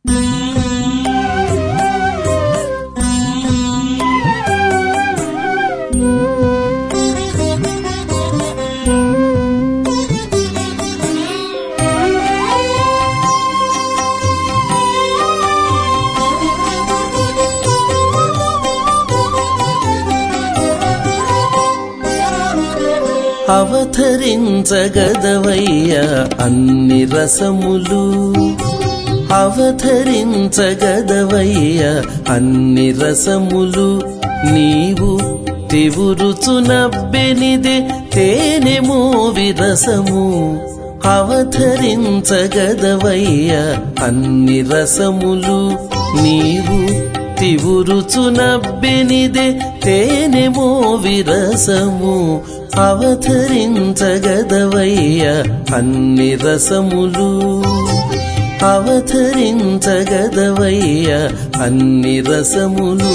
అవతరించగదవయ్య అన్ని రసములు అవతరించగదవయ్య అన్ని రసములు నీవు తివురుచునబ్బెనిదే తేనెమో విరసము అవతరించగదవయ్య అన్ని రసములు నీవు తివురుచునబ్బెనిదే తేనెమో విరసము అవతరించగదవయ్య అన్ని రసములు అవతరించగదవయ్య అన్ని రసములు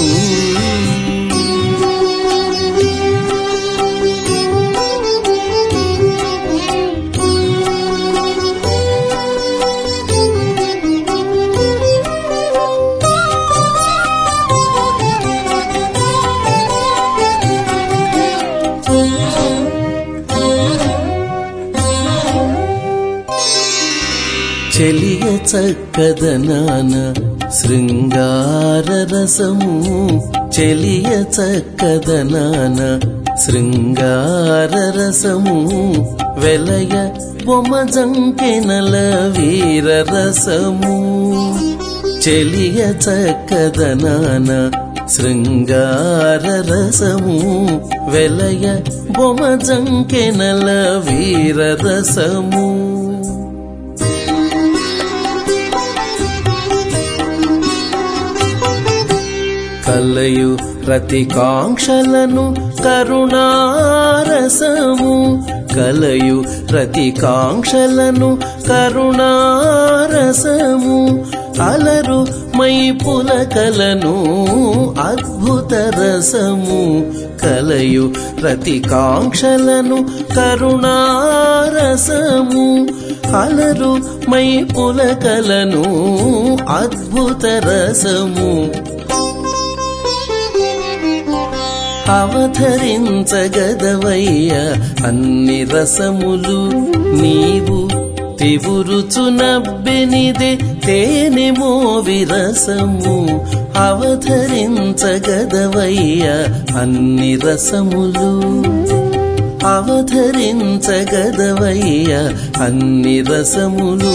చెలియ చక్కదనాన శృంగార రసము చెలియ చక్కదనాన శృంగార రసము వెలయ బొమ్మ జంకెనల వీర రసము చెలియ చక్కదనాన శృంగార రసము వెలయ బొమ్మ జంకెనల వీర రసము కలయు ప్రతికాంక్షలను కరుణారసము కలయు ప్రతికాంక్షలను కరుణారసము అలరు మై పులకలను అద్భుత రసము కలయు ప్రతికాంక్షలను కరుణారసము అలరు మై పులకలను అద్భుత రసము అవతరించగదవయ్య అన్ని రసములు నీవు తివురుచునబ్బెనిదే తేనెమో విరసము అవతరించగదవయ్య అన్ని రసములు అవతరించగదవయ్య అన్ని రసములు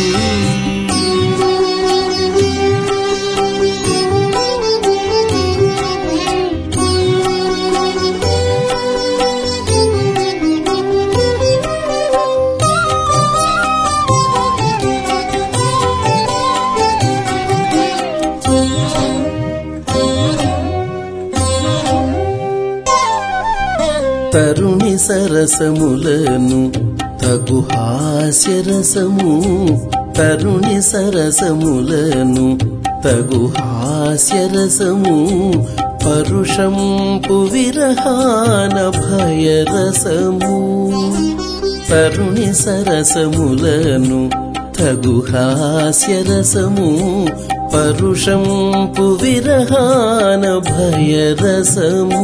తరుణి సరసములను తగు హాస్యరసము తరుణి సరసములను తగు హాస్యరసము పరుషంపు విరహాన భయరసము తరుణి సరసములను తగు హాస్యరసము పరుషంపు విరహాన భయరసము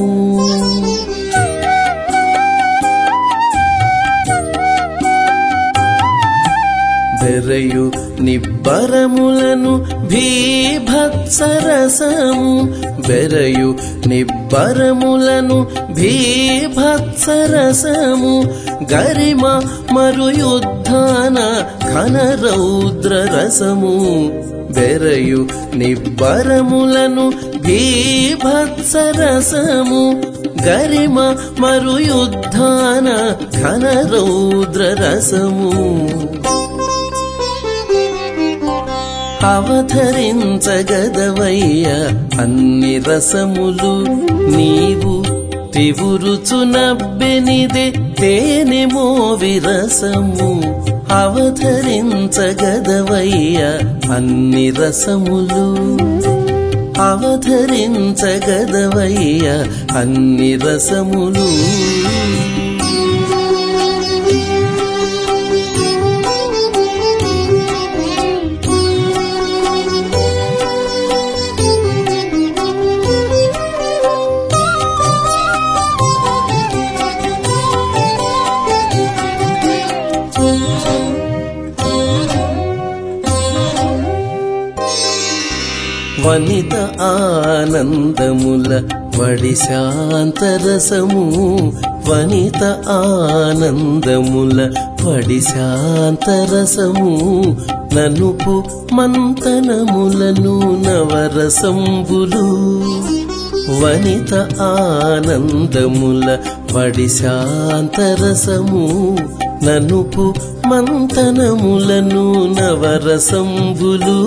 బెరయు నిబ్బరములను భీభత్సరసము బెరయు నిబ్బరములను భీభత్సరసము గరిమ మరుయుద్ధాన ఘన రౌద్ర రసము బెరయు నిబ్బరములను భీభత్సరసము గరిమ మరుయుద్ధాన ఘన రౌద్ర రసము అవతరించగదవయ్య అన్ని రసములు నీవు తివురుచునబ్బెనిదే తేనెమో విరసము అవతరించగదవయ్య అన్ని రసములు అవతరించగదవయ్య అన్ని రసములు వనిత ఆనందముల వడి శాంతరసము వనిత ఆనందముల వడి శాంతరసము ననుపు మంతనములను నవరసంబులు వనిత ఆనందముల వడి శాంతరసము ననుపు మంతనములను నవరసంబులు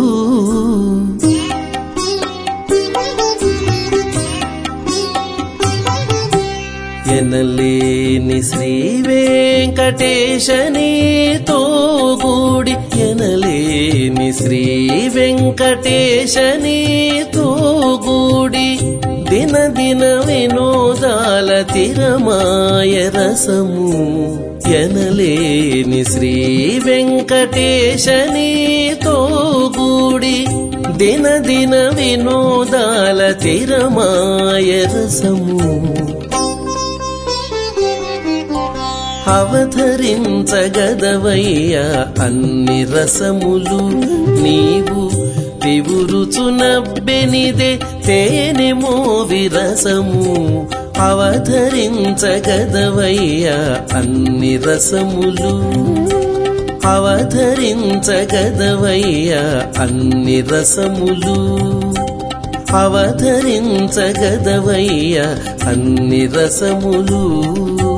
ఎనలేని శ్రీ వెంకటేశని తోగూడి ఎనలేని శ్రీ వెంకటేశని తోగూడి దిన దిన వినోదాల తిరమాయ రసము ఎనలేని శ్రీ వెంకటేశని తోగూడి దిన దిన వినోదాల తిరమాయ రసము అవతరించగదవయ్యా అన్ని రసములు నీవు తివురుచునబ్బెనిదే తేనెమో విరసము అవతరించగదవయ్యా అన్ని రసములు అవతరించగదవయ్యా అన్ని రసములు అవతరించగదవయ్యా అన్ని రసములు